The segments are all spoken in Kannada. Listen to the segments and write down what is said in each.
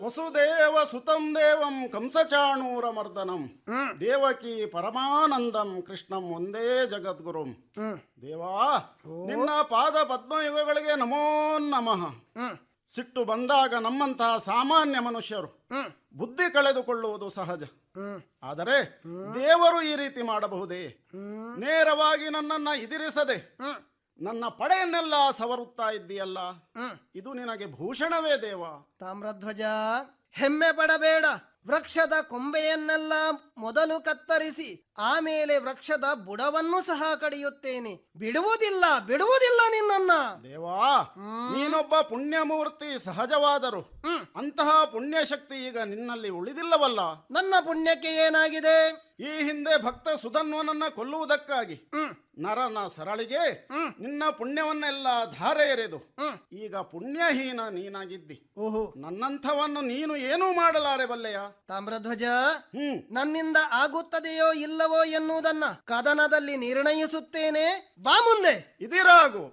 ವಸುದೇವ ಸುತಂ ದೇವಂ ಕಂಸಚಾಣೂರ ಮರ್ದನಂ ಹ್ಮ್ ದೇವಕಿ ಪರಮಾನಂದಂ ಕೃಷ್ಣಂ ಒಂದೇ ಜಗದ್ಗುರುಂ ಹ್ಮ್ ದೇವಾ ನಿನ್ನ ಪಾದ ಪದ್ಮಯುಗಗಳಿಗೆ ನಮೋ ನಮಃ ಹ್ಮ್ ಸಿಟ್ಟು ಬಂದಾಗ ನಮ್ಮಂತಹ ಸಾಮಾನ್ಯ ಮನುಷ್ಯರು ಹ್ಮ್ ಬುದ್ಧಿ ಕಳೆದುಕೊಳ್ಳುವುದು ಸಹಜ ಹ್ಮ್ ಆದರೆ ದೇವರು ಈ ರೀತಿ ಮಾಡಬಹುದೇ ಹ್ಮ್ ನೇರವಾಗಿ ನನ್ನನ್ನ ಇದಿರಿಸದೆ ಹ್ಮ್ ನನ್ನ ಪಡೆಯನ್ನೆಲ್ಲ ಸವರುತ್ತಾ ಇದ್ದೀಯಲ್ಲ ಹ್ಮ್ ಇದು ನಿನಗೆ ಭೂಷಣವೇ ದೇವ ತಾಮ್ರಧ್ವಜ ಹೆಮ್ಮೆ ಪಡಬೇಡ ವೃಕ್ಷದ ಕೊಂಬೆಯನ್ನೆಲ್ಲ ಮೊದಲು ಕತ್ತರಿಸಿ ಆಮೇಲೆ ವೃಕ್ಷದ ಬುಡವನ್ನು ಸಹ ಕಡಿಯುತ್ತೇನೆ ಬಿಡುವುದಿಲ್ಲ ಬಿಡುವುದಿಲ್ಲ ನಿನ್ನನ್ನ ದೇವಾ ನೀನೊಬ್ಬ ಪುಣ್ಯಮೂರ್ತಿ ಸಹಜವಾದರು ಹ್ಮ್ ಅಂತಹ ಪುಣ್ಯಶಕ್ತಿ ಈಗ ನಿನ್ನಲ್ಲಿ ಉಳಿದಿಲ್ಲವಲ್ಲ ನನ್ನ ಪುಣ್ಯಕ್ಕೆ ಏನಾಗಿದೆ ಈ ಹಿಂದೆ ಭಕ್ತ ಸುಧನ್ವನನ್ನ ಕೊಲ್ಲುವುದಕ್ಕಾಗಿ ಹ್ಮ್ ನರನ ಸರಳಿಗೆ ಹ್ಮ್. ನಿನ್ನ ಪುಣ್ಯವನ್ನೆಲ್ಲ ಧಾರೆ ಎರೆದು ಹ್ಮ್ ಈಗ ಪುಣ್ಯಹೀನ ನೀನಾಗಿದ್ದಿ ಓಹೋ ನನ್ನಂಥವನ್ನು ನೀನು ಏನೂ ಮಾಡಲಾರೆ ಬಲ್ಲೆಯ ತಾಮ್ರಧ್ವಜ ಹ್ಮ್ ನನ್ನಿಂದ ಆಗುತ್ತದೆಯೋ ಇಲ್ಲವೋ ಎನ್ನುವುದನ್ನ ಕದನದಲ್ಲಿ ನಿರ್ಣಯಿಸುತ್ತೇನೆ ಬಾ ಮುಂದೆ ಇದಿರಾಗು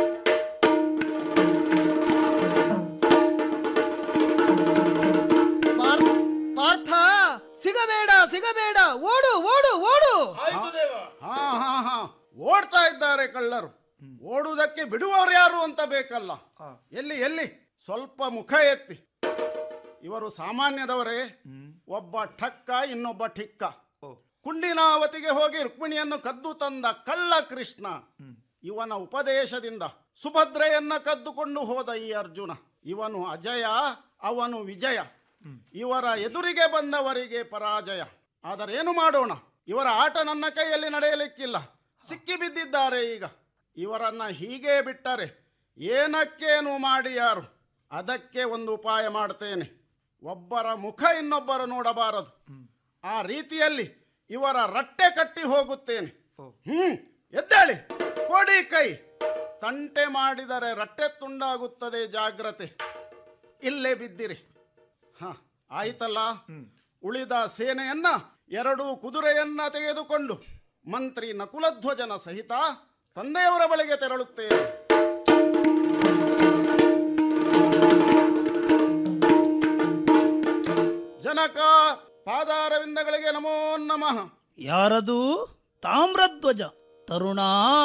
ಪಾರ್- ಪಾರ್ಥ ಸಿಗಬೇಡ ಸಿಗಬೇಡ ಓಡು ಓಡು ಓಡು ಹಾ ಹಾ ಹಾ ಓಡ್ತಾ ಇದ್ದಾರೆ ಕಳ್ಳರು ಓಡುವುದಕ್ಕೆ ಬಿಡುವವರು ಯಾರು ಅಂತ ಬೇಕಲ್ಲ ಎಲ್ಲಿ ಎಲ್ಲಿ ಸ್ವಲ್ಪ ಮುಖ ಎತ್ತಿ ಇವರು ಸಾಮಾನ್ಯದವರೇ ಒಬ್ಬ ಠಕ್ಕ ಇನ್ನೊಬ್ಬ ಠಿಕ್ಕ ಕುಂಡಿನಾವತಿಗೆ ಹೋಗಿ ರುಕ್ಮಿಣಿಯನ್ನು ಕದ್ದು ತಂದ ಕಳ್ಳ ಕೃಷ್ಣ ಇವನ ಉಪದೇಶದಿಂದ ಸುಭದ್ರೆಯನ್ನ ಕದ್ದುಕೊಂಡು ಹೋದ ಈ ಅರ್ಜುನ ಇವನು ಅಜಯ ಅವನು ವಿಜಯ ಇವರ ಎದುರಿಗೆ ಬಂದವರಿಗೆ ಪರಾಜಯ ಆದರೆ ಏನು ಮಾಡೋಣ ಇವರ ಆಟ ನನ್ನ ಕೈಯಲ್ಲಿ ನಡೆಯಲಿಕ್ಕಿಲ್ಲ ಸಿಕ್ಕಿ ಬಿದ್ದಿದ್ದಾರೆ ಈಗ ಇವರನ್ನ ಹೀಗೆ ಬಿಟ್ಟರೆ ಏನಕ್ಕೇನು ಮಾಡಿ ಯಾರು ಅದಕ್ಕೆ ಒಂದು ಉಪಾಯ ಮಾಡ್ತೇನೆ ಒಬ್ಬರ ಮುಖ ಇನ್ನೊಬ್ಬರು ನೋಡಬಾರದು ಆ ರೀತಿಯಲ್ಲಿ ಇವರ ರಟ್ಟೆ ಕಟ್ಟಿ ಹೋಗುತ್ತೇನೆ ಹ್ಮ್ ಎದ್ದೇಳಿ ಕೊಡಿ ಕೈ ತಂಟೆ ಮಾಡಿದರೆ ರಟ್ಟೆ ತುಂಡಾಗುತ್ತದೆ ಜಾಗ್ರತೆ ಇಲ್ಲೇ ಬಿದ್ದಿರಿ ಹ ಆಯ್ತಲ್ಲ ಉಳಿದ ಸೇನೆಯನ್ನ ಎರಡು ಕುದುರೆಯನ್ನ ತೆಗೆದುಕೊಂಡು ಮಂತ್ರಿ ನಕುಲಧ್ವಜನ ಸಹಿತ ತಂದೆಯವರ ಬಳಿಗೆ ತೆರಳುತ್ತೇನೆ ಜನಕ ಪಾದಾರವಿಂದಗಳಿಗೆ ನಮೋ ನಮಃ ಯಾರದು ತಾಮ್ರಧ್ವಜ ತರುಣ